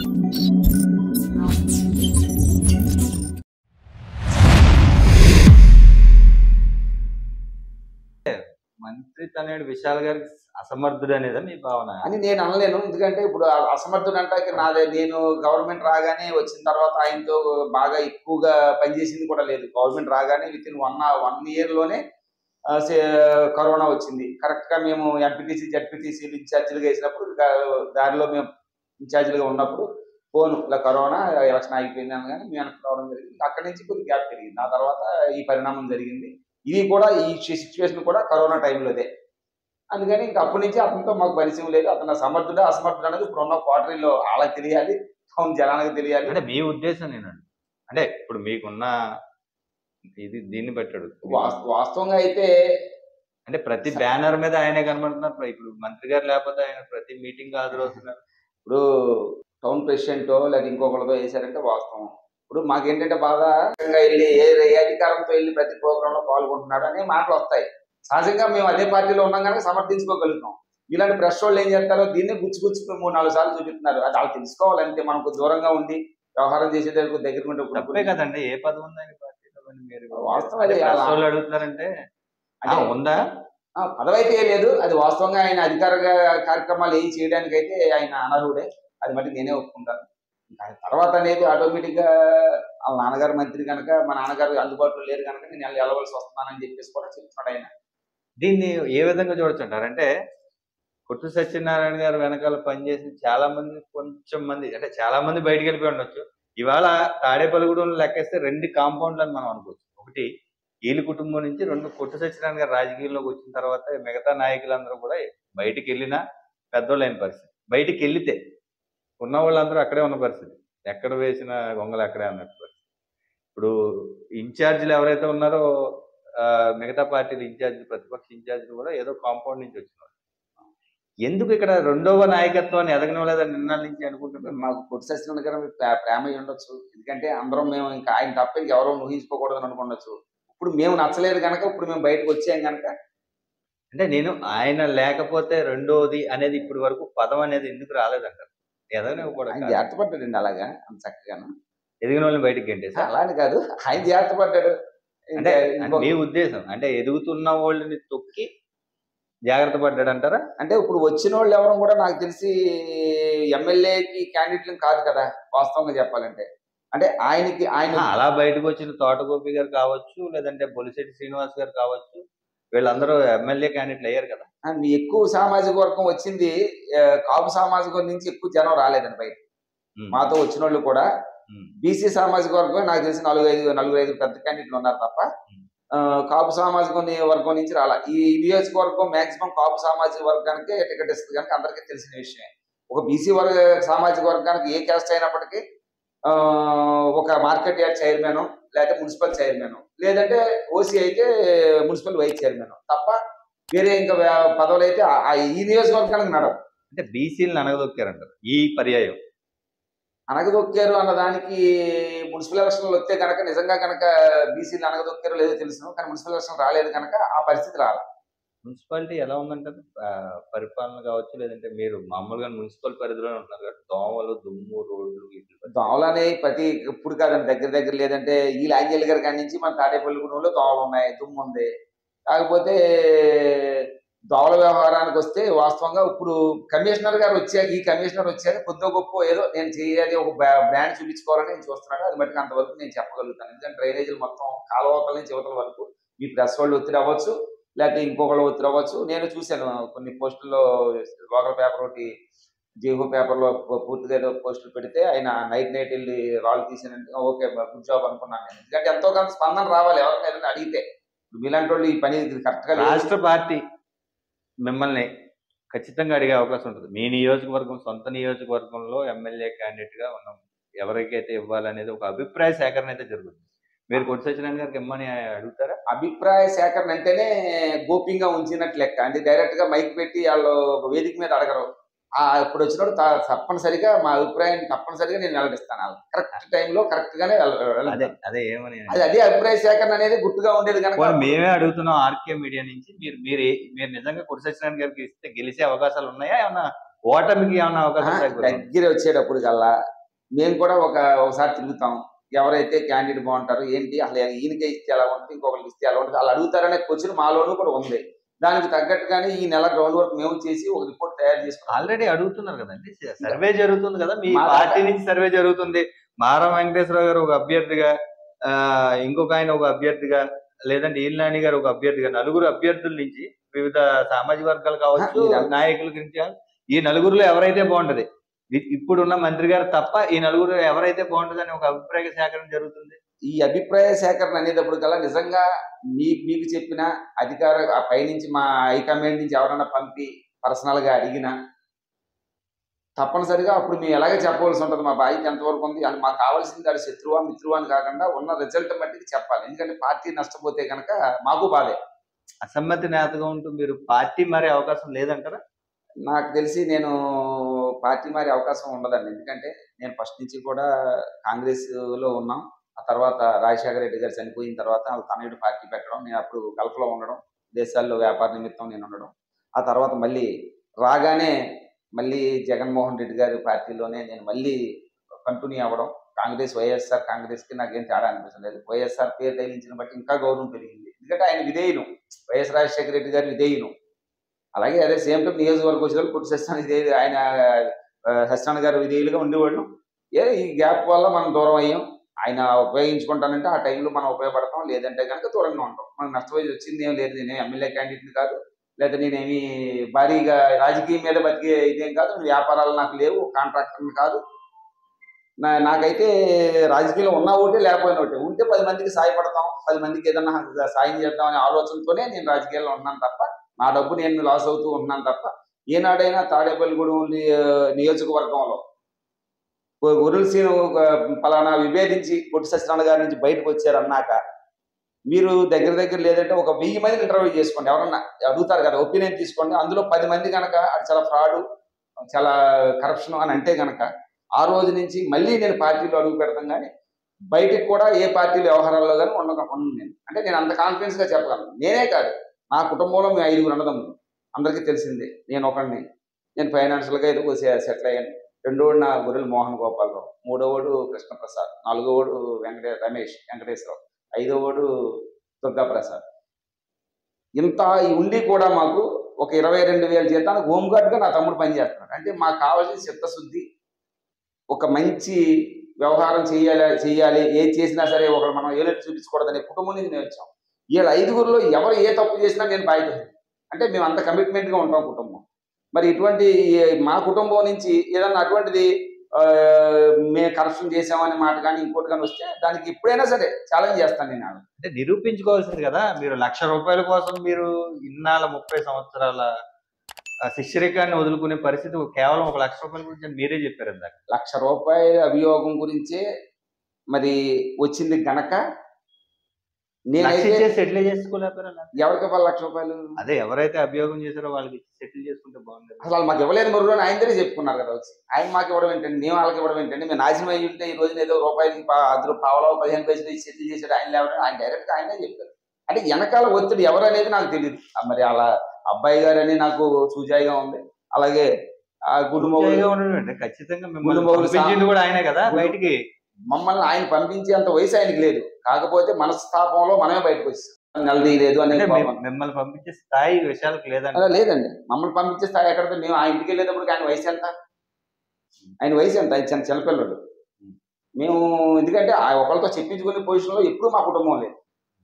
మంత్రి తనయుడు విశాల్ గారికి అసమర్థుడు అనేదా మీ భావన అని నేను అనలేను ఎందుకంటే ఇప్పుడు ఆ అసమర్థుడు అంటే నాదే నేను గవర్నమెంట్ రాగానే వచ్చిన తర్వాత ఆయనతో బాగా ఎక్కువగా పనిచేసింది కూడా లేదు గవర్నమెంట్ రాగానే within one one year లోనే ఆ, సే- కరోనా వచ్చింది కరెక్ట్ గా మేము ఎంపీటీసీ జడ్పీటీసీ ఇన్ఛార్జీలుగా వేసినప్పుడు దా- దారిలో మేము ఇన్ఛార్జీలుగా ఉన్నప్పుడు ఫోన్ ఇలా కరోనా ఎలక్షన్ ఆగిపోయింది అనగానే మేము వెనక్కి రావడం జరిగింది అక్కడి నుంచి కొద్దిగా గ్యాప్ పెరిగింది ఆ తర్వాత ఈ పరిణామం జరిగింది ఇది కూడా ఈ సిచ్యువేషన్ కూడా కరోనా టైంలోదే అందుకని ఇంకా అప్పటి నుంచి అతనితో మాకు పరిచయం లేదు అతను సమర్థుడా అసమర్థుడు అనేది ఇప్పుడు ఉన్న క్వార్టరీలో వాళ్ళకి తెలియాలి టౌన్ జనానికి తెలియాలి అంటే మీ ఉద్దేశం నేను అంటే ఇప్పుడు మీకున్న ఇది దీన్ని పెట్టాడు వాస్త- వాస్తవంగా అయితే అంటే ప్రతి బ్యానర్ మీద ఆయనే కనబడుతున్నారు ఇప్పుడు మంత్రి గారు లేకపోతే ఆయన ప్రతి మీటింగ్ హాజరవుతున్నారు ఇప్పుడు టౌన్ ప్రెసిడెంట్ లేదా ఇంకొకరితో వేశారంటే వాస్తవం ఇప్పుడు మాకేంటంటే బాధ ఇంకా వెళ్ళి ఏ ఏ అధికారంతో వెళ్ళి ప్రతి ప్రోగ్రామ్ లో పాల్గొంటున్నాడు అనే మాటలు వస్తాయి సహజంగా మేము అదే పార్టీలో ఉన్నాం కనుక సమర్థించుకోగలుగుతాం ఇలాంటి ప్రెస్ వాళ్ళు ఏం చేస్తారో దీన్ని గుచ్చి గుచ్చి మూడు నాలుగు సార్లు చూపిస్తున్నారు అది వాళ్ళు తెలుసుకోవాలంటే మనకు దూరంగా ఉండి వ్యవహారం చేసేటప్పుడు దగ్గర ఉంటే తప్పే ఇప్పుడు కదండి ఏ పదవి ఉంది ఆయన పార్టీలో మరి మీరు వాస్తవం అంటే అది press అలా- వాళ్ళు అడుగుతున్నారంటే ఆ, అంటే ఉందా ఆ, పదవి అయితే ఏ లేదు అది వాస్తవంగా ఆయన అధికార కార్యక్రమాలు ఏం చేయడానికి అయితే ఆయన అనర్హుడే అది మట్టి నేనే ఒప్పుకుంటాను ఇంకా ఆయన తర్వాత అనేది ఆటోమేటిక్ గా వాళ్ళ నాన్నగారు మంత్రి కనుక మా నాన్నగారు అందుబాటులో లేరు కనుక నేను వెళ్ళి వెళ్ళవలసి వస్తున్నానని చెప్పేసి కూడా చెప్తున్నాడు ఆయన దీన్ని ఏ విధంగా చూడొచ్చు అంటారు అంటే కొట్టు సత్యనారాయణ గారు వెనకాల పనిచేసి చాలా మంది కొంచెం మంది అంటే చాలా మంది బయటికి వెళ్ళిపోయి ఉండొచ్చు ఇవాళ తాడేపల్లిగూడెం లెక్కేస్తే రెండు కాంపౌండ్లు అని మనం అనుకోవచ్చు ఒకటి వీళ్ళ కుటుంబం నుంచి రెండు కొట్టు సత్యనారాయణ గారు రాజకీయాల్లోకి వచ్చిన తర్వాత మిగతా నాయకులందరూ కూడా బయటికి వెళ్ళినా పెద్దోళ్ళు అయిన పరిస్థితి బయటికి వెళ్తే ఉన్న వాళ్ళందరూ అక్కడే ఉన్న పరిస్థితి ఎక్కడ వేసిన గొంగలు అక్కడే అన్నట్టు పరిస్థితి ఇప్పుడు ఇన్ఛార్జీలు ఎవరైతే ఉన్నారో ఆ, మిగతా పార్టీల ఇన్ఛార్జీలు ప్రతిపక్ష ఇన్ఛార్జీలు కూడా ఏదో కాంపౌండ్ నుంచి వచ్చినారు ఎందుకు ఇక్కడ రెండవ నాయకత్వాన్ని ఎదగనలేదని నిన్నాళ్ళ నుంచి అనుకుంటున్నారు మాకు పొట్టి సత్యనారాయణ గారు మీద ప్రే- ప్రేమ అయి ఉండొచ్చు ఎందుకంటే అందరం మేము ఇంకా ఆయన తప్ప ఇంకెవరో ఊహించుకోకూడదని అనుకుండొచ్చు ఇప్పుడు మేము నచ్చలేదు కనుక ఇప్పుడు మేము బయటకు వచ్చాం కనుక అంటే నేను ఆయన లేకపోతే రెండోది అనేది ఇప్పటి వరకు పదం అనేది ఎందుకు రాలేదంటారు ఎదగనివ్వకూడదు ఆయన జాగ్రత్త పడ్డాడండి అలాగా అంత చక్కగాను ఎదిగిన వాళ్ళని బయటకి గంటేసా అలా అని కాదు ఆయన జాగ్రత్త పడ్డాడు అంటే ఇంకా అంటే ఇంకో- మీ ఉద్దేశం అంటే ఎదుగుతున్న వాళ్ళని తొక్కి జాగ్రత్త పడ్డాడు అంటారా అంటే ఇప్పుడు వచ్చిన వాళ్ళు ఎవరు కూడా నాకు తెలిసి ఎమ్మెల్యేకి క్యాండిడేట్లు కాదు కదా వాస్తవంగా చెప్పాలంటే అంటే ఆయనకి ఆయన అలా బయటకు వచ్చిన తోటగోపి గారు కావచ్చు లేదంటే బొలిశెట్టి శ్రీనివాస్ గారు కావచ్చు వీళ్ళందరూ ఎమ్మెల్యే క్యాండిడేట్లు అయ్యారు కదా ఆయన ఎక్కువ సామాజిక వర్గం వచ్చింది ఆ, కాపు సామాజిక వర్గం నుంచి ఎక్కువ జనం రాలేదండి బయట ఉమ్, మాతో వచ్చిన వాళ్ళు కూడా ఉమ్, బీసీ సామాజిక వర్గం నాకు తెలిసి నాలుగు ఐదు నలుగురు ఐదు పెద్ద క్యాండిడేట్లు ఉన్నారు తప్ప ఆ, కాపు సామాజిక ని- వర్గం నుంచి రాలా ఈ నియోజకవర్గం మాక్సిమం కాపు సామాజిక వర్గానికే టికెట్ ఇస్తుంది కనుక అందరికీ తెలిసిన విషయమే ఒక బీసీ వర్గ సామాజిక వర్గానికి ఏ క్యాస్ట్ అయినప్పటికీ ఆ, ఒక మార్కెట్ యార్డ్ చైర్మన్ లేకపోతే మున్సిపల్ చైర్మన్ లేదంటే ఓసీ అయితే మున్సిపల్ వైస్ చైర్మన్ తప్ప వేరే ఇంకా వే- పదవులు అయితే ఆ- ఆ ఈ నియోజకవర్గానికి నడవు అంటే బీసీలను అనగదొక్కారంటారు ఈ పర్యాయం అనగదొక్కారు అన్న దానికి మున్సిపల్ ఎలక్షన్లు వస్తే కనుక నిజంగా కనుక బీసీలు అనగదొక్కారో లేదో తెలుసు కానీ మున్సిపల్ ఎలక్షన్ రాలేదు కనుక ఆ పరిస్థితి రాలేదు మున్సిపాలిటీ ఎలా ఉందంటారు ఆ, పరిపాలన కావచ్చు లేదంటే మీరు మామూలుగా మున్సిపల్ పరిధిలోనే ఉంటున్నారు కదా దోమలు దుమ్ము రోడ్లు వీటి పట్ల. దోమలనే ప్రతి ఇప్పుడు కాదండి దగ్గర దగ్గర లేదంటే ఈ లాంజల్ గారి కాడి నుంచి మన తాడేపల్లిగూడెంలో దోమలు ఉన్నాయి దుమ్ము ఉంది కాకపోతే దోమల వ్యవహారానికి వస్తే వాస్తవంగా ఇప్పుడు కమిషనర్ గారు వచ్చాక ఈ కమిషనర్ వచ్చాక కొద్దిగా గొప్ప ఏదో నేను చేయాలి ఒక బ్రాండ్ చూపించుకోవాలని నేను చూస్తున్నాను అది మట్టుకు అంతవరకు నేను చెప్పగలుగుతాను ఎందుకంటే డ్రైనేజీలు మొత్తం కాలువతల నుంచి యువతల వరకు మీ ప్రెస్ వాళ్ళు ఒత్తిడి అవ్వచ్చు లేకపోతే ఇంకొకళ్ళు ఒత్తిడి అవ్వచ్చు నేను చూశాను కొన్ని పోస్టుల్లో లోకల్ పేపర్ ఒకటి జీవో పేపర్లో పూర్తిగా ఏదో పోస్టులు పెడితే ఆయన నైట్ నైట్ వెళ్ళి రాళ్ళు తీసానంటే ఓకే గుడ్ జాబ్ అనుకున్నాను నేను ఎందుకంటే ఎంతో కొంత స్పందన రావాలి ఎవరికైనా ఏదైనా అడిగితే ఇప్పుడు మీలాంటి వాళ్ళు ఈ పని కరెక్ట్గా రాష్ట్ర పార్టీ మిమ్మల్ని ఖచ్చితంగా అడిగే అవకాశం ఉంటుంది మీ నియోజకవర్గం సొంత నియోజకవర్గంలో ఎమ్మెల్యే క్యాండిడేట్ గా ఉన్నాం ఎవరికైతే ఇవ్వాలనేది ఒక అభిప్రాయ సేకరణ అయితే జరుగుతుంది మీరు కొట్టి సత్యనారాయణ గారికి ఇమ్మని అడుగుతారా అభిప్రాయ సేకరణ అంటేనే గోప్యంగా ఉంచినట్లు లెక్క అంటే డైరెక్ట్ గా మైక్ పెట్టి వాళ్ళు ఒక వేదిక మీద అడగరు ఆ ఇప్పుడు వచ్చినప్పుడు త- తప్పనిసరిగా మా అభిప్రాయాన్ని తప్పనిసరిగా నేను వెల్లడిస్తాను కరెక్ట్ టైంలో కరెక్ట్ గానే వెల్ల- అదే వెల్లడిస్తాను. అదే ఏమని అది అదే అభిప్రాయ సేకరణ అనేది గుర్తుగా ఉండేది కనుక పోనీ మేమే అడుగుతున్నాం ఆర్కే మీడియా నుంచి మీరు మీరు ఏ- మీరు నిజంగా కొట్టి సత్యనారాయణ గారికి ఇస్తే గెలిచే అవకాశాలు ఉన్నాయా ఏమన్నా ఓటమికి ఏమన్నా అవకాశం ఆ, తగ్గుతుంది దగ్గర వచ్చేటప్పుడు కల్లా మేము కూడా ఒక ఒకసారి తిరుగుతాం ఎవరైతే క్యాండిడేట్ బాగుంటారు ఏంటి అసలు ఈయనకే ఇస్తే ఎలా ఉంటుంది ఇంకొకరికి ఇస్తే ఎలా ఉంటుంది వాళ్ళు అడుగుతారనే క్వశ్చన్ మాలోనూ కూడా ఉంది దానికి తగ్గట్టుగానే ఈ నెల గ్రౌండ్ వర్క్ మేము చేసి ఒక రిపోర్ట్ తయారు చేసుకున్నాం ఆల్రెడీ అడుగుతున్నారు కదండి సర్వే జరుగుతుంది కదా మీ మా పార్టీ దాకా- నుంచి సర్వే జరుగుతుంది మారం వెంకటేశ్వరరావు గారు ఒక అభ్యర్థిగా ఆ, ఇంకొక ఆయన ఒక అభ్యర్థిగా లేదంటే ఈల్నాని గారు ఒక అభ్యర్థిగా నలుగురు అభ్యర్థుల నుంచి వివిధ సామాజిక వర్గాలు కావచ్చు ఆ, మీరు- నాయకుల గురించి కావచ్చు. ఈ నలుగురులో ఎవరైతే బాగుంటది ఇ- ఇప్పుడున్న మంత్రి గారు తప్ప ఈ నలుగురు ఎవరైతే బాగుంటది అని ఒక అభిప్రాయ సేకరణ జరుగుతుంది ఈ అభిప్రాయ సేకరణ అనేటప్పుడు కల్లా నిజంగా మీ మీకు చెప్పిన అధికార ఆ పైనుంచి మా హైకమాండ్ నుంచి ఎవరైనా పంపి పర్సనల్ గా అడిగినా తప్పనిసరిగా అప్పుడు మేము ఎలాగే చెప్పవలసి ఉంటుంది మా బాధ్యత ఎంతవరకు ఉంది అది మాకు కావాల్సింది అది శత్రువా మిత్రువా అని కాకుండా ఉన్న రిజల్ట్ బట్టి చెప్పాలి ఎందుకంటే పార్టీ నష్టపోతే కనుక మాకు బాధే అసమ్మతి నేతగా ఉంటూ మీరు పార్టీ మారే అవకాశం లేదంటారా నాకు తెలిసి నేను పార్టీ మారే అవకాశం ఉండదండి ఎందుకంటే నేను ఫస్ట్ నుంచి కూడా కాంగ్రెస్ లో ఉన్నాం ఆ తర్వాత రాజశేఖర రెడ్డి గారు చనిపోయిన తర్వాత వాళ్ళ తనయుడు పార్టీ పెట్టడం నేను అప్పుడు గల్ఫ్లో ఉండడం దేశాల్లో వ్యాపార నిమిత్తం నేను ఉండడం ఆ తర్వాత మళ్ళీ రాగానే మళ్ళీ జగన్మోహన్ రెడ్డి గారి పార్టీలోనే నేను మళ్ళీ కంటిన్యూ అవ్వడం కాంగ్రెస్ వైఎస్ఆర్ కాంగ్రెస్కి నాకేం తేడా అనిపించలేదు వైఎస్ఆర్ పేరు తగిలించిన బట్టి ఇంకా గౌరవం పెరిగింది ఎందుకంటే ఆయన విధేయులు వైఎస్ రాజశేఖర రెడ్డి గారి విధేయులు అలాగే అదే సేమ్ టైం నియోజకవర్గం వచ్చినప్పుడు పుట్టి సత్యనారాయణ విధేయులు ఆయన ఆ, సత్యనారాయణ గారు విధేయులుగా ఉండేవాళ్ళు ఏ ఈ గ్యాప్ వల్ల మనం దూరం అయ్యాం ఆయన ఉపయోగించుకుంటానంటే ఆ టైంలో మనం ఉపయోగపడతాం లేదంటే కనుక దూరంగా ఉంటాం మనకు నష్టపోయి వచ్చింది ఏం లేదు నేను ఎమ్మెల్యే క్యాండిడేట్ని కాదు లేదా నేనేమి భారీగా రాజకీయం మీద బతికే ఇదేం కాదు వ్యాపారాలు నాకు లేవు కాంట్రాక్టర్ని కాదు నా నాకైతే రాజకీయంలో ఉన్న ఒకటే లేకపోయిన ఒకటే ఉంటే పది మందికి సాయపడతాం పది మందికి ఏదన్నా సాయం చేద్దాం అనే ఆలోచనతోనే నేను రాజకీయాల్లో ఉన్నాను తప్ప నా డబ్బు నేను లాస్ అవుతూ ఉన్నాను తప్ప ఏనాడైనా తాడేపల్లిగూడెం ని- నియోజకవర్గంలో గొర్రెల సీను ఒక పలానా విభేదించి పొట్టి సత్యనారాయణ గారి నుంచి బయటకు వచ్చారన్నాక మీరు దగ్గర దగ్గర లేదంటే ఒక వెయ్యి మందిని ఇంటర్వ్యూ చేసుకోండి ఎవరన్నా అడుగుతారు కదా ఒపీనియన్ తీసుకోండి అందులో పది మంది కనుక అది చాలా ఫ్రాడ్ చాలా కరప్షన్ అని అంటే కనుక ఆ రోజు నుంచి మళ్ళీ నేను పార్టీలో అడుగు పెడతాం కానీ బయటికి కూడా ఏ పార్టీ వ్యవహారాల్లో కానీ ఉండక ఉండను నేను అంటే నేను అంత కాన్ఫిడెన్స్ గా చెప్పగలను నేనే కాదు నా కుటుంబంలో మేము ఐదుగురు అన్నదమ్ములు అందరికీ తెలిసిందే నేను ఒకడిని నేను ఫైనాన్షియల్ గా ఏదో సెటిల్ అయ్యాను రెండోడు నా గొర్రెల మోహన్ గోపాలరావు మూడోవాడు కృష్ణప్రసాద్ నాలుగోవాడు వెంకటే రమేష్ వెంకటేశ్వరరావు ఐదోవాడు దుర్గాప్రసాద్ ఇంత ఈ ఉండి కూడా మాకు ఒక ఇరవై రెండు వేల జీతానికి హోమ్ గార్డ్గా నా తమ్ముడు పనిచేస్తున్నాడు అంటే మాకు కావాల్సిన చిత్తశుద్ధి ఒక మంచి వ్యవహారం చేయాలి చేయాలి ఏ చేసినా సరే ఒకరు మనం ఏలెట్టు చూపించకూడదనే కుటుంబం నుంచి నేను వచ్చాం వీళ్ళ ఐదుగురిలో ఎవరు ఏ తప్పు చేసినా నేను బాధ్యత అంటే మేము అంత కమిట్మెంట్గా ఉంటాం కుటుంబం మరి ఇటువంటి మా కుటుంబం నుంచి ఏదన్నా అటువంటిది ఆ, మేము కరప్షన్ చేసామనే మాట కానీ ఇంకోటి కానీ వస్తే దానికి ఎప్పుడైనా సరే ఛాలెంజ్ చేస్తాను నేను ఆవిడ. అంటే నిరూపించుకోవాల్సింది కదా మీరు లక్ష రూపాయల కోసం మీరు ఇన్నాళ్ళ ముప్పై సంవత్సరాల ఆ, శిష్యరికాన్ని వదులుకునే పరిస్థితి కేవలం ఒక లక్ష రూపాయల గురించి అని మీరే చెప్పారు ఇందాక లక్ష రూపాయల అభియోగం గురించే మరి వచ్చింది గనక లక్ష నేనైతే ఇచ్చేసి సెటిల్ చేసుకోలేకపోయారా ఎవరికి ఇవ్వాలి లక్ష రూపాయలు అదే ఎవరైతే అభియోగం చేశారో వాళ్ళకి సెటిల్ చేసుకుంటే బాగుంది అసలు వాళ్ళు మాకు ఇవ్వలేదు మరో ఆయన దగ్గర చెప్పుకున్నారు కదా వచ్చి ఆయన మాకు ఇవ్వడం ఏంటండి మేము వాళ్ళకి ఇవ్వడం ఏంటండి మేము నాశనం అయ్యి ఉంటే ఈ రోజున ఏదో రూపాయలకి పా- అందులో పావలో పదిహేను పైసలు ఇచ్చి సెటిల్ చేశాడు ఆయన లేవడం ఆయన డైరెక్ట్ గా ఆయనే చెప్పారు అంటే వెనకాల ఒత్తిడి ఎవరు అనేది నాకు తెలియదు ఆ మరి అలా అబ్బాయి గారు అని నాకు సూచాయిగా ఉంది అలాగే ఆ కుటుంబం పూర్తిగా ఉండడం అంటే ఖచ్చితంగా మిమ్మల్ని ముందు మొగుడు సా- పంపించింది కూడా ఆయనే కదా ముందు- బయటికి మమ్మల్ని ఆయన పంపించేంత వయసు ఆయనకి లేదు కాకపోతే మనస్తాపంలో మనమే బయటకు వచ్చాం నిలదీయలేదు అంటే అనేది మిమ్- మిమ్మల్ని పంపించే స్థాయి విషయాలకు లేదంటే అలా లేదండి మమ్మల్ని పంపించే స్థాయి ఎక్కడ మేము ఆ ఇంటికి వెళ్ళేటప్పుడు ఆయన వయసు ఎంత ఆయన వయసు ఎంత ఆయన చిన్న చిన్నపిల్లడు మేము ఎందుకంటే ఆ ఒకరితో చెప్పించుకునే పొజిషన్లో ఎప్పుడూ మా కుటుంబం లేదు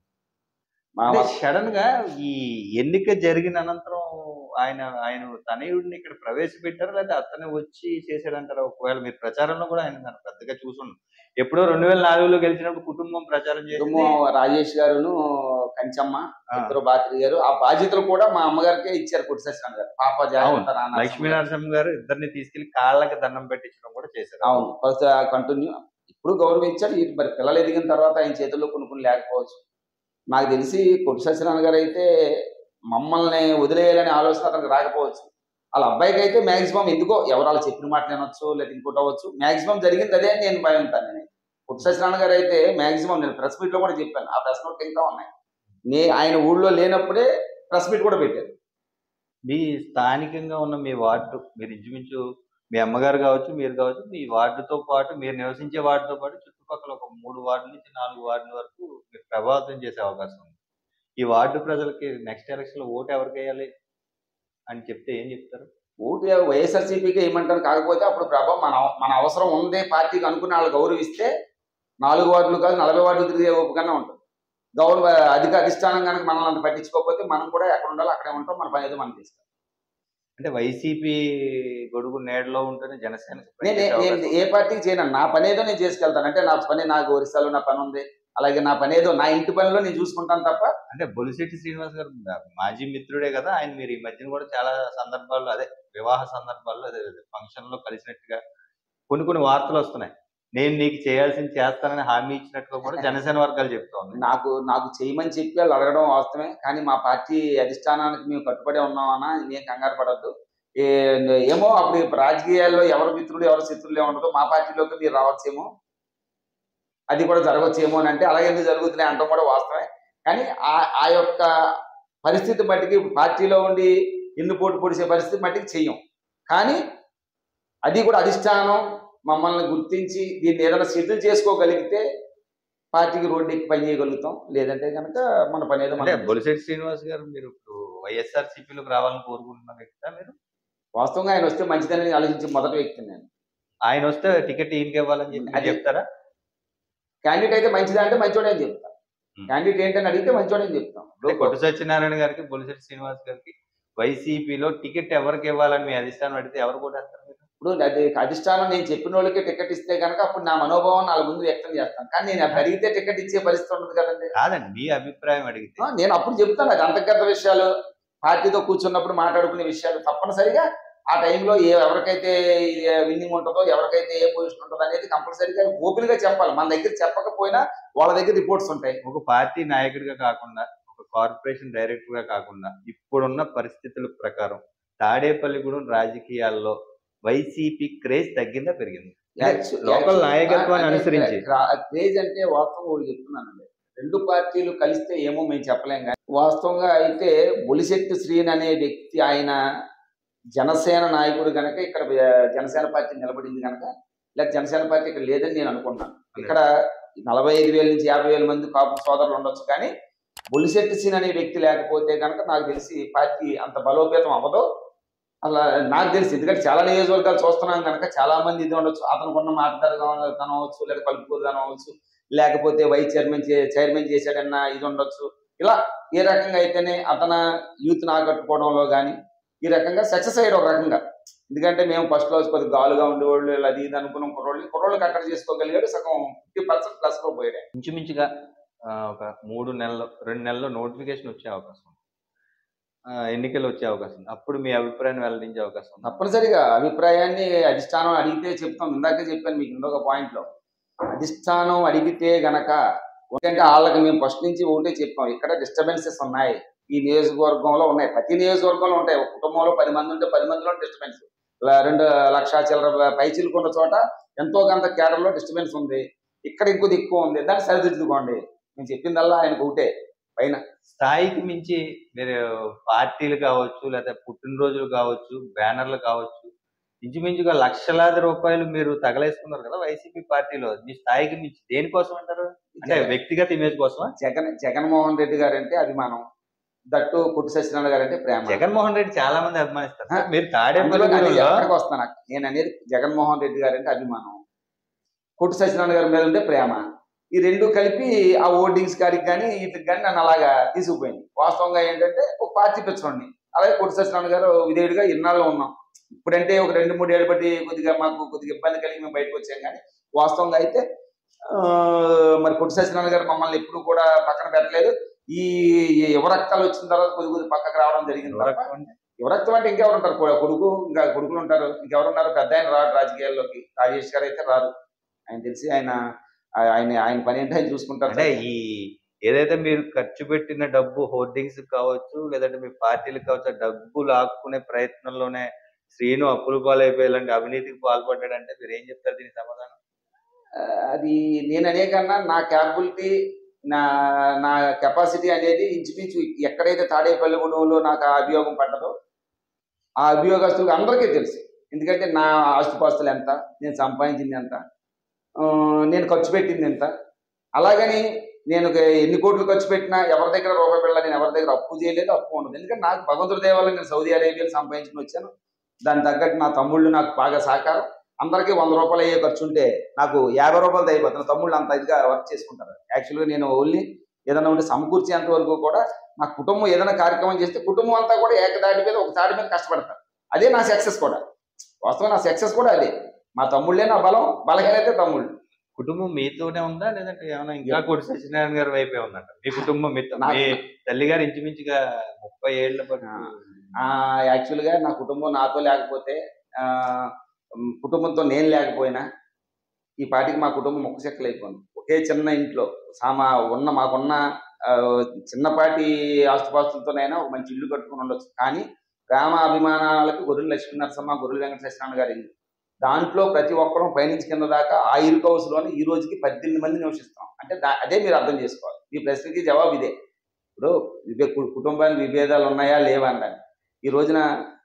మా అంటే సడన్ గా ఈ ఎన్నిక జరిగిన అనంతరం ఆయన ఆయన తనయుడిని ఇక్కడ ప్రవేశపెట్టారు లేదా అతనే వచ్చి చేశాడంటారా ఒకవేళ మీరు ప్రచారంలో కూడా ఆయన నన్ను పెద్దగా చూసుండు ఎప్పుడో రెండు వేల నాలుగులో గెలిచినప్పుడు కుటుంబం ప్రచారం చేసింది కుటుంబం రాజేష్ గారును కంచమ్మ ఆ, ఇద్దరు బాత్రి గారు ఆ బాధ్యతలు కూడా మా అమ్మగారికే ఇచ్చారు కుడిసేశ్వరం గారు పాప జాగ్రత్త నాన్న లక్ష్మీ నరసింహ గారు ఇద్దరిని తీసుకెళ్లి కాళ్ళకి దండం పెట్టించడం కూడా చేశారు అవును ఫస్ట్ కంటిన్యూ ఇప్పుడు గౌరవించాడు ఈ మరి పిల్లలు ఎదిగిన తర్వాత ఆయన చేతుల్లో కొన్ని కొన్ని లేకపోవచ్చు నాకు తెలిసి కొట్టు సత్యనారాయణ గారు అయితే మమ్మల్ని వదిలేయాలనే ఆలోచన అతనికి రాకపోవచ్చు వాళ్ళ అబ్బాయికి అయితే మాక్సిమం ఎందుకో ఎవరు వాళ్ళు చెప్పిన మాట వినొచ్చు లేదా ఇంకోటి అవ్వచ్చు మాక్సిమం జరిగింది అదే అని నేను భయం ఉంటాను నేను కొట్టు సత్యనారాయణ గారు అయితే మాక్సిమం నేను ప్రెస్ మీట్ లో కూడా చెప్పాను ఆ ప్రెస్ నోట్ ఇంకా ఉన్నాయి నే ఆయన ఊళ్ళో లేనప్పుడే ప్రెస్ మీట్ కూడా పెట్టారు మీ స్థానికంగా ఉన్న మీ వార్డు మీరు ఇంచుమించు మీ అమ్మగారు కావచ్చు మీరు కావచ్చు మీ వార్డుతో పాటు మీరు నివసించే వార్డుతో పాటు చుట్టుపక్కల ఒక మూడు వార్డుల నుంచి నాలుగు వార్డుల వరకు మీరు ప్రభావితం చేసే అవకాశం ఉంది ఈ వార్డు ప్రజలకి నెక్స్ట్ ఎలక్షన్ లో ఓటు ఎవరికి వేయాలి అని చెప్తే ఏం చెప్తారు ఓటు వైఎస్ఆర్సీపీకి ఏమంటారు కాకపోతే అప్పుడు ప్రభావం మన మన అవసరం ఉందే పార్టీకి అనుకుని వాళ్ళు గౌరవిస్తే నాలుగు వార్డులు కాదు నలభై వార్డులు తిరిగే ఓపికన్నా ఉంటుంది గౌరవ అధిక అధిష్టానం కనుక మనల్ని అంత పట్టించుకోకపోతే మనం కూడా ఎక్కడ ఉండాలో అక్కడే ఉంటాం మన పని ఏదో మనం చేస్తాం అంటే వైసీపీ గొడుగు నేడలో ఉంటేనే జనసేన నేను నేను ఏ పార్టీకి చేయను నా పని ఏదో నేను చేసుకెళ్తాను అంటే నా పని నాకు ఒరిస్సాలో నా పని ఉంది అలాగే నా పని ఏదో నా ఇంటి పనిలో నేను చూసుకుంటాను తప్ప అంటే బొలిశెట్టి శ్రీనివాస్ గారు మాజీ మిత్రుడే కదా ఆయన మీరు ఈ మధ్యన కూడా చాలా సందర్భాల్లో అదే వివాహ సందర్భాల్లో అదే ఫంక్షన్ లో కలిసినట్టుగా కొన్ని కొన్ని వార్తలు వస్తున్నాయి నేను నీకు చేయాల్సింది చేస్తానని హామీ ఇచ్చినట్టుగా కూడా జనసేన వర్గాలు చెప్తోంది నాకు నాకు చేయమని చెప్పి వాళ్ళు అడగడం వాస్తవమే కానీ మా పార్టీ అధిష్టానానికి మేము కట్టుబడి ఉన్నామన్నా నేను కంగారు పడద్దు ఏమో అప్పుడు రాజకీయాల్లో ఎవరు మిత్రుడు ఎవరు శత్రులు ఉండదు మా పార్టీలోకి మీరు రావచ్చేమో అది కూడా జరగచ్చేమో అని అంటే అలాగే ఎందుకు జరుగుతున్నాయి అంటాం కూడా వాస్తవమే కానీ ఆ ఆ యొక్క పరిస్థితి మట్టికి పార్టీలో ఉండి ఇల్లు పోటు పొడిచే పరిస్థితి మట్టికి చెయ్యం కానీ అది కూడా అధిష్టానం మమ్మల్ని గుర్తించి దీన్ని ఏదైనా సెటిల్ చేసుకోగలిగితే పార్టీకి రోడ్డు ఎక్కి పని చేయగలుగుతాం లేదంటే కనుక మన పని ఏదో అంటే మనం బొలిశెట్టి శ్రీనివాస్ గారు మీరు ఇప్పుడు వైఎస్ఆర్ సిపిలోకి రావాలని కోరుకుంటున్న వ్యక్తి మీరు వాస్తవంగా ఆయన వస్తే మంచిదని ఆలోచించి మొదటి వ్యక్తి నేను ఆయన వస్తే టికెట్ ఈయనకి ఇవ్వాలని చెప్పి మీరు అది- చెప్తారా క్యాండిడేట్ అయితే మంచిదా అంటే మంచోడే అని చెప్తాం Hmm. క్యాండిడేట్ ఏంటని అడిగితే మంచోడే అని చెప్తాం అంటే కొట్టు సత్యనారాయణ గారికి బొలిశెట్టి శ్రీనివాస్ గారికి వైసీపీలో టికెట్ ఎవరికి ఇవ్వాలని మీ అధిష్టానం అడిగితే ఎవరు కూడా వేస్తారు మీరు? ఇప్పుడు అది అధిష్టానం నేను చెప్పిన వాళ్ళకి టికెట్ ఇస్తే కనుక అప్పుడు నా మనోభావం నాలుగు ముందు వ్యక్తం చేస్తాను కానీ నేను అప్పుడు అడిగితే టికెట్ ఇచ్చే పరిస్థితి ఉండదు కదండి కాదండి మీ అభిప్రాయం అడిగితే ఆ, నేను అప్పుడు చెప్తాను అది అంతర్గత విషయాలు పార్టీతో కూర్చున్నప్పుడు మాట్లాడుకునే విషయాలు తప్పనిసరిగా ఆ టైంలో ఏ ఎవరికైతే విన్నింగ్ ఉంటుందో ఎవరికైతే ఏ పొజిషన్ ఉంటుందో అనేది కంపల్సరీగా ఓపెన్ గా చెప్పాలి మన దగ్గర చెప్పకపోయినా వాళ్ళ దగ్గర రిపోర్ట్స్ ఉంటాయి ఒక పార్టీ నాయకుడిగా కాకుండా ఒక కార్పొరేషన్ డైరెక్టర్ గా కాకుండా ఇప్పుడున్న పరిస్థితుల ప్రకారం తాడేపల్లిగూడెం రాజకీయాల్లో వైసీపీ క్రేజ్ తగ్గిందా పెరిగింది Actu- లోకల్ actually- నాయకత్వాన్ని అంటే అనుసరించి. క్రా- క్రేజ్ అంటే వాస్తవం ఒకటి చెప్తున్నానండి రెండు పార్టీలు కలిస్తే ఏమో మేము చెప్పలేం కానీ వాస్తవంగా అయితే బొలిశెట్టి శ్రీన్ అనే వ్యక్తి ఆయన జనసేన నాయకుడు గనక ఇక్కడ ఆ, జనసేన పార్టీ నిలబడింది కనుక లేదా జనసేన పార్టీ ఇక్కడ లేదని నేను అనుకుంటున్నాను ఇక్కడ నలభై ఐదు వేల నుంచి యాభై వేల మంది కాపు సోదరులు ఉండొచ్చు కానీ బొలిశెట్టి సీన్ అనే వ్యక్తి లేకపోతే కనుక నాకు తెలిసి పార్టీ అంత బలోపేతం అవ్వదు అలా నాకు తెలిసి ఎందుకంటే చాలా నియోజకవర్గాలు చూస్తున్నాం కనుక చాలా మంది ఇది ఉండొచ్చు అతనుకున్న మాట్లాడగలం అవ్వచ్చు లేదా కలుపుకోదనం అవ్వచ్చు లేకపోతే వైస్ చైర్మన్ చే- చైర్మన్ చేశాడన్న ఇది ఉండొచ్చు ఇలా ఏ రకంగా అయితేనే అతను యూత్ ఆకట్టుకోవడంలో కానీ ఈ రకంగా సక్సెస్ అయ్యాడు ఒక రకంగా ఎందుకంటే మేము ఫస్ట్ లో కొద్దిగా గాలుగా ఉండేవాళ్ళు ఇలా అది ఇది అనుకున్నాం కుర్రోళ్ళు కుర్రోళ్ళు కట్టడి చేసుకోగలిగాడు సగం ఫిఫ్టీ పర్సెంట్ ప్లస్ లో పోయాడు ఇంచుమించుగా ఆ, ఒక మూడు నెలలు రెండు నెలల్లో నోటిఫికేషన్ వచ్చే అవకాశం ఉంది ఆ, ఎన్నికలు వచ్చే అవకాశం ఉంది అప్పుడు మీ అభిప్రాయాన్ని వెల్లడించే అవకాశం ఉంది తప్పనిసరిగా అభిప్రాయాన్ని అధిష్టానం అడిగితే చెప్తాం ఇందాకే చెప్పాను మీకు ఇంకొక పాయింట్ లో అధిష్టానం అడిగితే గనక ఎందుకంటే వాళ్ళకి మేము ఫస్ట్ నుంచి ఒకటే చెప్పాం ఇక్కడ డిస్టర్బెన్సెస్ ఉన్నాయి ఈ నియోజకవర్గంలో ఉన్నాయి ప్రతి నియోజకవర్గంలో ఉంటాయి ఒక కుటుంబంలో పది మంది ఉంటే పది మందిలో డిస్టర్బెన్స్ రెండు లక్ష చిల్లర పైచీలకు ఉన్న చోట ఎంతో కొంత కేడర్లో డిస్టర్బెన్స్ ఉంది ఇక్కడ ఇంకొద్ది ఎక్కువ ఉంది దాన్ని సరిదిద్దుకోండి నేను చెప్పిందల్లా ఆయనకు ఒకటే పైన స్థాయికి మించి మీరు పార్టీలు కావచ్చు లేదా పుట్టినరోజులు కావచ్చు బ్యానర్లు కావచ్చు ఇంచుమించుగా లక్షలాది రూపాయలు మీరు తగలేసుకున్నారు కదా వైసీపీ పార్టీలో మీ స్థాయికి మించి దేనికోసం అంటారు అంటే వ్యక్తిగత ఇమేజ్ కోసమా జగన్ జగన్మోహన్ రెడ్డి గారు అంటే అభిమానం దట్టు పుట్టి సత్యనారాయణ గారు అంటే ప్రేమ జగన్మోహన్ రెడ్డి చాలా మంది అభిమానిస్తారు ఆ, మీరు అందులో నేను తాడేపల్లి ఎక్కడికి వస్తాను నేను అనేది జగన్మోహన్ రెడ్డి గారు అంటే అభిమానం కొట్టు సత్యనారాయణ గారి మీద ఉంటే ప్రేమ ఈ రెండు కలిపి ఆ ఓటింగ్స్ కాడికి కానీ వీటికి కానీ నన్ను అలాగా తీసుకుపోయింది వాస్తవంగా ఏంటంటే ఒక పార్టీ పెంచుకోండి అలాగే కొట్టు సత్యనారాయణ గారు విధేయుడిగా ఇన్నాళ్ళు ఉన్నాం ఇప్పుడంటే ఒక రెండు మూడు ఏళ్ళు బట్టి కొద్దిగా మాకు కొద్దిగా ఇబ్బంది కలిగి మేము బయటకు వచ్చాం కానీ వాస్తవంగా అయితే ఆ, మరి కొట్టు సత్యనారాయణ గారు మమ్మల్ని ఎప్పుడు కూడా పక్కన పెట్టలేదు ఈ ఈ యువరక్తాలు వచ్చిన తర్వాత కొద్ది కొద్ది పక్కకు రావడం జరిగింది తప్ప యువరక్తం అంటే ఇంకెవరు ఉంటారు కొ- కొడుకు ఇంకా కొడుకులు ఉంటారు ఇంకెవరు ఉన్నారు పెద్ద ఆయన రాడు రాజకీయాల్లోకి రాజేష్ గారు అయితే రాదు ఆయన తెలిసి ఆయన ఆ- ఆయన ఆయన పని ఏంటో ఆయన చూసుకుంటారు అంటే ఈ ఏదైతే మీరు ఖర్చు పెట్టిన డబ్బు హోర్డింగ్స్ కావచ్చు లేదంటే మీ పార్టీలకు కావచ్చు ఆ డబ్బు లాక్కునే ప్రయత్నంలోనే శ్రీను అప్పులు పాలైపోయి ఇలాంటి అవినీతికి పాల్పడ్డాడంటే మీరు ఏం చెప్తారు దీనికి సమాధానం ఆ, అది నేను అనే కన్నా నా క్యాపబిలిటీ నా నా కెపాసిటీ అనేది ఇంచుమించు ఎక్కడైతే తాడేపల్లిగూడెంలో నాకు ఆ అభియోగం పడ్డదో ఆ అభియోగస్తులకు అందరికీ తెలుసు ఎందుకంటే నా ఆస్తిపాస్తులు ఎంత నేను సంపాదించింది ఎంత ఆ, నేను ఖర్చు పెట్టింది ఎంత అలాగని నేను ఒక ఎన్ని కోట్లు ఖర్చు పెట్టినా ఎవరి దగ్గర రూపాయి పిల్ల నేను ఎవరి దగ్గర అప్పు చేయలేదు అప్పు ఉండదు ఎందుకంటే నాకు భగవంతుడి దేవాలయం నేను సౌదీ అరేబియాలో సంపాదించుకుని వచ్చాను దాని తగ్గట్టు నా తమ్ముళ్ళు నాకు బాగా సహకారం అందరికీ వంద రూపాయలు అయ్యే ఖర్చు ఉంటే నాకు యాభై రూపాయలు అయిపోతుంది తమ్ముళ్ళు అంత ఇదిగా వర్క్ చేసుకుంటారు యాక్చువల్గా నేను ఓన్లీ ఏదైనా ఉంటే సమకూర్చేంత వరకు కూడా నా కుటుంబం ఏదైనా కార్యక్రమం చేస్తే కుటుంబం అంతా కూడా ఏకదాటి మీద ఒక దాడి మీద కష్టపడతారు అదే నా సక్సెస్ కూడా వాస్తవం నా సక్సెస్ కూడా అదే మా తమ్ముళ్ళే నా బలం బలహీనతే తమ్ముళ్ళు కుటుంబం మీతోనే ఉందా లేదంటే ఏమైనా ఇంకా కొట్టి సత్యనారాయణ గారి వైపే ఉందంట మీ కుటుంబం మీతో నాకు- మీ తల్లి గారు ఇంచుమించుగా ముప్పై ఏళ్ల పాటు ఆ, యాక్చువల్గా నా కుటుంబం నాతో లేకపోతే ఆ, ఉమ్, కుటుంబంతో నేను లేకపోయినా ఈ పాటికి మా కుటుంబం మొక్క చెక్కలు అయిపోయింది ఒకే చిన్న ఇంట్లో సామా ఉన్న మాకున్న ఆ, చిన్నపాటి ఆస్తుపాస్తులతోనైనా ఒక మంచి ఇల్లు కట్టుకుని ఉండొచ్చు కానీ గ్రామ అభిమానాలకు గొర్రెల లక్ష్మీ నరసమ్మ గొర్రెల వెంకట సత్యనారాయణ గారి ఇల్లు దాంట్లో ప్రతి ఒక్కరూ పైనుంచి కింద దాకా ఆ ఇరుకు హౌస్లోనే ఈ రోజుకి పద్దెనిమిది మంది నివసిస్తాం అంటే దా- అదే మీరు అర్థం చేసుకోవాలి ఈ ప్రశ్నకి జవాబు ఇదే ఇప్పుడు విభే కు- కుటుంబానికి విభేదాలు ఉన్నాయా లేవా అనడానికి ఈ రోజున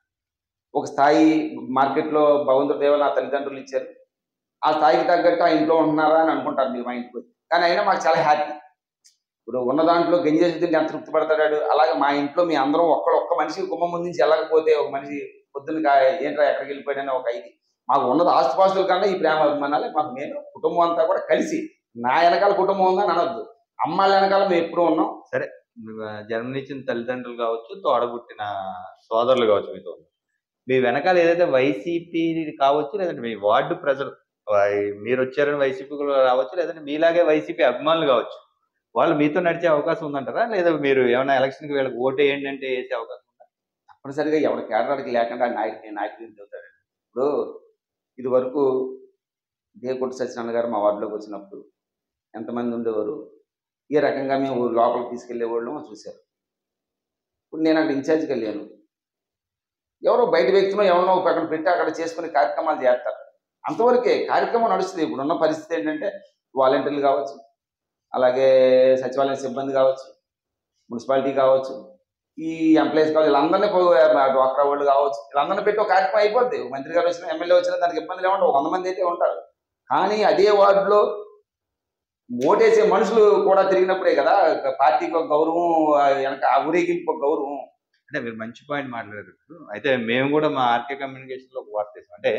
ఒక స్థాయి మార్కెట్లో భగవంతుడి దేవ నా తల్లిదండ్రులు ఇచ్చారు ఆ స్థాయికి తగ్గట్టు ఆ ఇంట్లో ఉంటున్నారా అని అనుకుంటారు మీరు మా ఇంటికి వచ్చి. కానీ అయినా మాకు చాలా హ్యాపీ ఇప్పుడు ఉన్న దాంట్లో గంజేసి తింటే ఎంత తృప్తి పడతాడు అలాగే మా ఇంట్లో మీ అందరం ఒక్కడ ఒక్క మనిషి కుమ్మం ముందు నుంచి వెళ్ళకపోతే ఒక మనిషి పొద్దున్న కా- ఏంట్రా ఎక్కడికి వెళ్ళిపోయాడని ఒక ఇది మాకు ఉన్నది ఆస్తుపాస్తుల కన్నా ఈ ప్రేమ అభిమానాలే మాకు నేను కుటుంబం అంతా కూడా కలిసి నా వెనకాల కుటుంబం ఉందని అనొద్దు అమ్మాళ్ళ వెనకాల మేము ఎప్పుడు ఉన్నాం జన్మనిచ్చిన తల్లిదండ్రులు కావచ్చు తోడబుట్టిన సోదరులు కావచ్చు మీతో ఉన్నారు. మీ వెనకాల ఏదైతే వైసీపీ కావచ్చు లేదంటే మీ వార్డు ప్రజలు వై- మీరు వచ్చారని వైసీపీ రావచ్చు లేదంటే మీలాగే వైసీపీ అభిమానులు కావచ్చు వాళ్ళు మీతో నడిచే అవకాశం ఉందంటారా లేదా మీరు ఏమైనా ఎలక్షన్ కి వీళ్ళకి ఓటు వేయండి అంటే వేసే అవకాశం ఉందా? తప్పనిసరిగా ఎవరి కేడరాడికి లేకుండా నాయకుడు నాయకుడిని చెబుతాడు ఇప్పుడు ఇది వరకు దేకొట్టు సత్యనారాయణ గారు మా వార్డులోకి వచ్చినప్పుడు ఎంతమంది ఉండేవారు ఏ రకంగా మేము లోపలికి తీసుకెళ్లేవాళ్ళం చూశారు ఇప్పుడు నేను అక్కడ ఇన్ఛార్జ్కి వెళ్ళాను ఎవరో బయట వ్యక్తిలో ఎవరినో ఒక పక్కన పెట్టి అక్కడ చేసుకునే కార్యక్రమాలు చేస్తారు అంతవరకే కార్యక్రమం నడుస్తుంది ఇప్పుడున్న పరిస్థితి ఏంటంటే వాలంటీర్లు కావచ్చు అలాగే సచివాలయం సిబ్బంది కావచ్చు మున్సిపాలిటీ కావచ్చు ఈ ఎంప్లాయీస్ కావచ్చు వీళ్ళందరినీ పో- డ్వాక్రా వాళ్ళు కావచ్చు వీళ్ళందరినీ పెట్టి ఒక కార్యక్రమం అయిపోద్ది ఒక మంత్రి గారు వచ్చిన ఎమ్మెల్యే వచ్చినా దానికి ఇబ్బంది లేకుండా ఒక వంద మంది అయితే ఉంటారు కానీ అదే వార్డులో ఓటేసే మనుషులు కూడా తిరిగినప్పుడే కదా పార్టీకి ఒక గౌరవం ఆ వెనక ఆ ఊరేగింపు ఒక గౌరవం అంటే మీరు మంచి పాయింట్ మాట్లాడారు ఇప్పుడు అయితే మేము కూడా మా ఆర్కే కమ్యూనికేషన్ లో ఒక వార్త చేసాం అంటే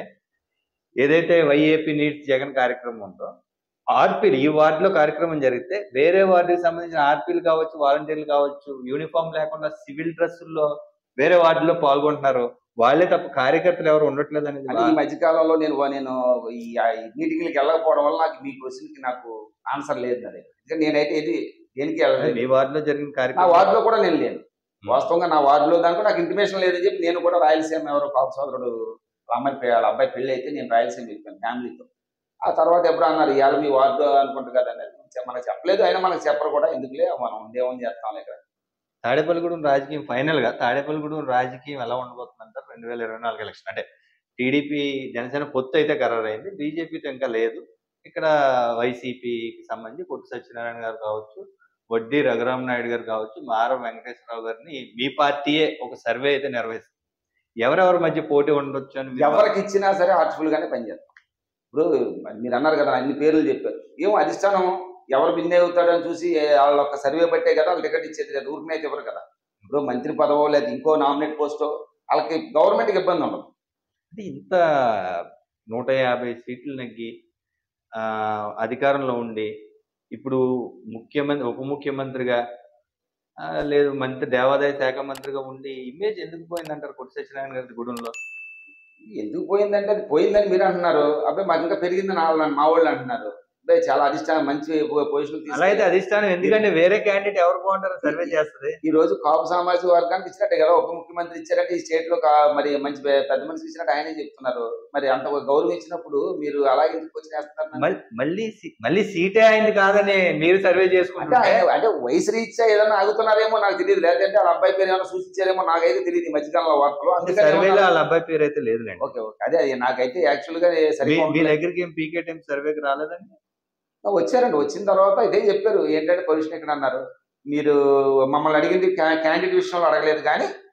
ఏదైతే వైఏపీ నీడ్స్ జగన్ కార్యక్రమం ఉందో ఆర్పీలు ఈ వార్డులో కార్యక్రమం జరిగితే వేరే వార్డుకి సంబంధించిన ఆర్పీలు కావచ్చు వాలంటీర్లు కావచ్చు యూనిఫామ్ లేకుండా సివిల్ డ్రెస్సుల్లో వేరే వార్డులో పాల్గొంటున్నారు వాళ్ళే తప్ప కార్యకర్తలు ఎవరు ఉండట్లేదు అనేది అంటే ఈ మధ్య కాలంలో నేను నేను ఈ ఆ ఈ మీటింగ్లకి వెళ్ళకపోవడం వల్ల నాకు మీ క్వశ్చన్కి నాకు ఆన్సర్ లేదు నా దగ్గర ఎందుకంటే నేనైతే ఇది దేనికి వెళ్ళలేదు మీ వార్డులో జరిగిన నా కార్యక్రమం వార్డులో కూడా నేను లేను వాస్తవంగా నా వార్డులో దాంట్లో నాకు ఇంటిమేషన్ లేదని చెప్పి నేను కూడా రాయలసీమ ఎవరో పాప సోదరుడు వాళ్ళ అమ్మాయి పె- వాళ్ళ అబ్బాయి పెళ్లి అయితే నేను రాయలసీమ వెళ్ళిపోయాను ఫ్యామిలీతో ఆ తర్వాత ఎప్పుడు అన్నారు ఇవాళ మీ వార్డు అనుకుంటు కదా అనేది మనకు చెప్పలేదు అయినా మనకు చెప్పరు కూడా ఎందుకులే మనం ఉందేమని చేస్తాం ఇక్కడ తాడేపల్లిగూడెం రాజకీయం ఫైనల్ గా తాడేపల్లిగూడెం రాజకీయం ఎలా ఉండబోతుందంటారు రెండు వేల ఇరవై నాలుగు ఎలక్షన్ అంటే టీడీపీ జనసేన పొత్తు అయితే ఖరారు అయింది బీజేపీతో ఇంకా లేదు ఇక్కడ వైసీపీకి సంబంధించి కొట్టు సత్యనారాయణ గారు కావచ్చు వడ్డీ రఘురామ నాయుడు గారు కావచ్చు మారం వెంకటేశ్వరరావు గారిని మీ పార్టీయే ఒక సర్వే అయితే నిర్వహిస్తుంది ఎవరెవరి మధ్య పోటీ ఉండొచ్చు అని మీరు- ఎవరికి ఇచ్చినా సరే హార్ట్ఫుల్ గానే పనిచేస్తాం ఇప్పుడు మీరు అన్నారు కదా అన్ని పేర్లు చెప్పారు ఏమో అధిష్టానం ఎవరు బిన్నే అవుతాడని చూసి ఏ, వాళ్ళ ఒక సర్వే బట్టే కదా వాళ్ళు టికెట్ ఇచ్చేది లేదు ఊరికనే అయితే ఇవ్వరు కదా ఇప్పుడు మంత్రి పదవో లేదా ఇంకో నామినేట్ పోస్టో వాళ్ళకి గవర్నమెంట్కి ఇబ్బంది ఉండదు అంటే ఇంత నూట యాభై సీట్లు నెగ్గి ఆ, అధికారంలో ఉండి ఇప్పుడు ముఖ్యమంత్రి ఉప ముఖ్యమంత్రిగా ఆ, లేదు మంత్రి దేవాదాయ శాఖ మంత్రిగా ఉండి ఇమేజ్ ఎందుకు పోయిందంటారు కొట్టి సత్యనారాయణ గారి గూడెంలో ఎందుకు పోయిందంటే అది పోయిందని మీరు అంటున్నారు అబ్బాయి మాకు ఇంకా పెరిగిందని వాళ్ళు మా వాళ్ళు అంటున్నారు అబ్బాయి చాలా అధిష్టానం మంచి పొజిషన్ అలా అయితే అధిష్టానం ఎందుకంటే వేరే క్యాండిడేట్ ఎవరు బాగుంటారో సర్వే చేస్తుంది ఈ రోజు కాపు సామాజిక వర్గానికి ఇచ్చినట్టే కదా ఉప ముఖ్యమంత్రి ఇచ్చారంటే ఈ స్టేట్ లో కా- మరి మంచి పె- పెద్ద మనిషి ఇచ్చినట్టు ఆయనే చెప్తున్నారు మరి అంత గౌరవం ఇచ్చినప్పుడు మీరు అలాగే ఎందుకు వచ్చి చేస్తున్నారు నన్ను? మల్- మళ్ళీ సీ- మళ్ళీ సీటే అయింది కాదని మీరు సర్వే అంటే చేసుకుంటే ఆయన అంటే వయసు రీత్యా ఏదైనా ఆగుతున్నారేమో నాకు తెలియదు లేదంటే వాళ్ళ అబ్బాయి పేరు ఏమైనా సూచించారేమో నాకైతే తెలియదు ఈ మధ్యకాలంలో వార్తలు అందుకని సర్వేలో ఏమన్నా- వాళ్ళ అబ్బాయి పేరు అయితే లేదులేండి ఓకే ఓకే అదే అదే నాకైతే యాక్చువల్ గా మీ సరిగ్గా మీ దగ్గరికి ఏం పీకే టైం సర్వేకి రాలేదండి వచ్చారండి వచ్చిన తర్వాత ఇదే చెప్పారు ఏంటంటే పొజిషన్ ఇక్కడ అన్నారు మీరు మమ్మల్ని అడిగింది క్యాండిడేట్ విషయంలో అడగలేదు కానీ మ్మ్.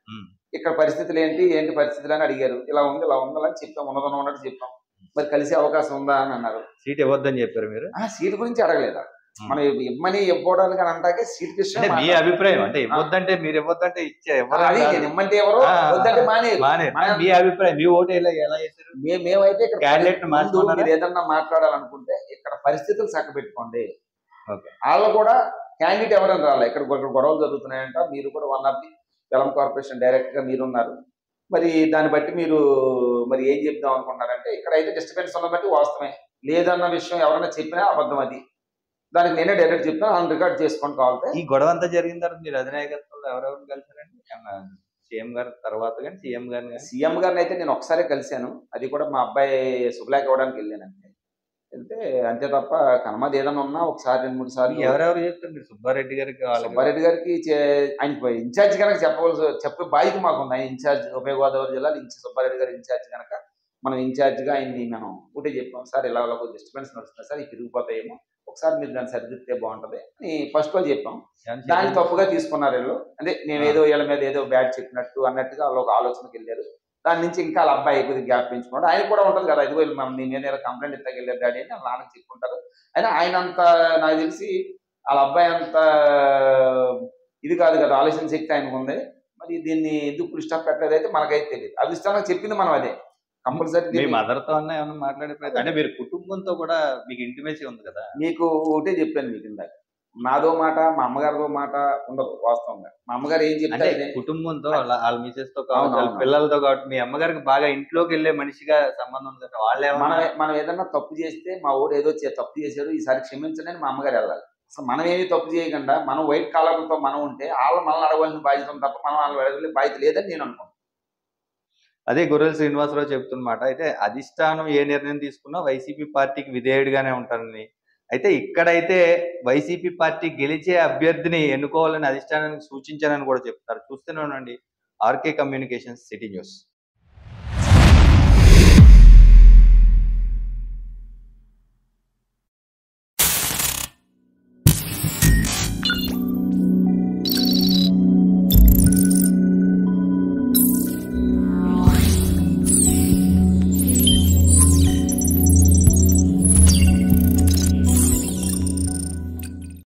ఇక్కడ పరిస్థితులు ఏంటి ఏంటి పరిస్థితులు అని అడిగారు ఇలా ఉంది ఇలా ఉంది అని చెప్పాం ఉన్నదన్న ఉన్నట్టు చెప్పాం మరి కలిసే అవకాశం ఉందా అని అన్నారు సీట్ ఇవ్వద్దని చెప్పారు మీరు ఆ సీట్ గురించి అడగలేదా మనం ఇమ్మని ఇవ్వడానికి అని అంటాకే సీట్ అంటే విషయం మీ అభిప్రాయం అంటే ఇవ్వద్దంటే మీరు ఇవ్వద్దంటే ఇచ్చే ఎవరు అది నేను ఇమ్మంటే ఎవరు ఆ, వద్దంటే మానే మానే మన- మీ అభిప్రాయం మీ ఓటు ఎలా ఎలా చేశారు మే- మేమైతే ఇక్కడ Candidate ని ముందు మార్చుకున్నారా? మీరు ఏదన్నా మాట్లాడాలనుకుంటే ఇక్కడ పరిస్థితులు చక్కబెట్టుకోండి Okay. వాళ్ళు కూడా క్యాండిడేట్ ఎవరైనా రాలే ఇక్కడ ఇక్కడ గొడవలు జరుగుతున్నాయంట మీరు కూడా వన్ ఆఫ్ ది వెలం కార్పొరేషన్ డైరెక్ట్ గా మీరు ఉన్నారు మరి దాన్ని బట్టి మీరు మరి ఏం చెప్దాం అనుకుంటున్నారంటే ఇక్కడ అయితే డిస్టర్బెన్స్ ఉన్న బట్టి వాస్తవమే లేదన్న విషయం ఎవరైనా చెప్పినా అబద్ధం అది దానికి నేనే డైరెక్ట్ చెప్తాను వాళ్ళని రికార్డ్ చేసుకొని కావాలి ఈ గొడవ అంతా జరిగిన తర్వాత మీరు అధినాయకత్వంలో ఎవరెవరు కలిసారండి సీఎం గారి తర్వాత కానీ సీఎం గారిని కానీ సీఎం గారిని అయితే నేను ఒకసారి కలిశాను అది కూడా మా అబ్బాయి శుభలేఖ ఇవ్వడానికి వెళ్ళాను అంతే వెళ్తే అంతే తప్ప కనమది ఏదైనా ఉన్నా ఒకసారి రెండు మూడు సార్లు ఎవరెవరు చెప్తారు మీరు సుబ్బారెడ్డి గారికి వాళ్ళకి సుబ్బారెడ్డి గారికి చే- ఆయన ఇన్ఛార్జ్ కనుక చెప్పవలసి చెప్పే బాధ్యత మాకు ఉంది ఆయన ఇన్ఛార్జ్ ఉభయ గోదావరి జిల్లాలో ఇన్ఛ సుబ్బారెడ్డి గారు ఇన్ఛార్జ్ కనుక మనం ఇన్ఛార్జ్ గా ఆయన్ని మనం ఒకటే చెప్పాం సార్ ఇలా ఇలా డిస్టర్బెన్స్ నడుస్తుంది సార్ ఇవి తిరిగిపోతాయేమో ఒకసారి మీరు దాన్ని సరిదిద్దే బాగుంటది అని ఫస్ట్ లో చెప్పాం దాన్ని తప్పుగా తీసుకున్నారు వీళ్ళు అంటే నేను ఏదో వీళ్ళ మీద ఏదో బ్యాడ్ చెప్పినట్టు అన్నట్టుగా వాళ్ళు ఒక ఆలోచనకి వెళ్ళారు దాని నుంచి ఇంకా వాళ్ళ అబ్బాయి కొద్దిగా గ్యాప్ పెంచుకున్నాడు ఆయన కూడా ఉంటుంది కదా ఇదిగో వీళ్ళు మనం నీ మీద ఏదో కంప్లైంట్ ఇస్తాకి వెళ్ళారు డాడీ అని వాళ్ళ నాన్నకి చెప్పుకుంటారు అయినా ఆయన అంత నాకు తెలిసి వాళ్ళ అబ్బాయి అంత ఇది కాదు కదా ఆలోచన శక్తి ఆయనకు ఉంది మరి దీన్ని ఎందుకు ఇప్పుడు ఇష్టం పెట్టలేదు అయితే మనకైతే తెలియదు అది ఇష్టం చెప్పింది మనం అదే మీ కంపల్సరీ మదర్ తో అన్న ఏమైనా మాట్లాడే ప్రయత్నం అంటే మీరు కుటుంబంతో కూడా మీకు ఇంటిమేసి ఉంది కదా మీకు ఒకటే చెప్పాను మీకు ఇందాక నాదో మాట మా అమ్మగారితో మాట ఉండదు వాస్తవంగా మా అమ్మగారు ఏం అంటే చెప్తారు కుటుంబంతో వాళ్ళ వాళ్ళ మిసెస్ తో అవును, కావచ్చు వాళ్ళ అవును. పిల్లలతో కావచ్చు మీ అమ్మగారికి బాగా ఇంట్లోకి వెళ్ళే మనిషిగా సంబంధం ఉంది కదా వాళ్ళు మనం ఏమన్నా మనం ఏదన్నా తప్పు చేస్తే మా ఓడు ఏదో చే- తప్పు చేశాడు ఈసారి క్షమించండి అని మా అమ్మగారు వెళ్ళాలి అసలు మనం ఏమి తప్పు చేయకుండా మనం వైట్ కాలర్లతో మనం ఉంటే వాళ్ళు మనల్ని అడగవలసిన బాధ్యత ఉంది తప్ప మనం వాళ్ళని అడగలే బాధ్యత లేదని నేను అనుకుంటాను అదే గొర్రెల శ్రీనివాసరావు చెప్తున్నమాట అయితే అధిష్టానం ఏ నిర్ణయం తీసుకున్నా వైసీపీ పార్టీకి విధేయుడిగానే ఉంటారని అయితే ఇక్కడైతే వైసీపీ పార్టీ గెలిచే అభ్యర్థిని ఎన్నుకోవాలని అధిష్టానానికి సూచించానని కూడా చెప్తారు చూస్తూనే ఉండండి ఆర్కే కమ్యూనికేషన్స్ సిటీ న్యూస్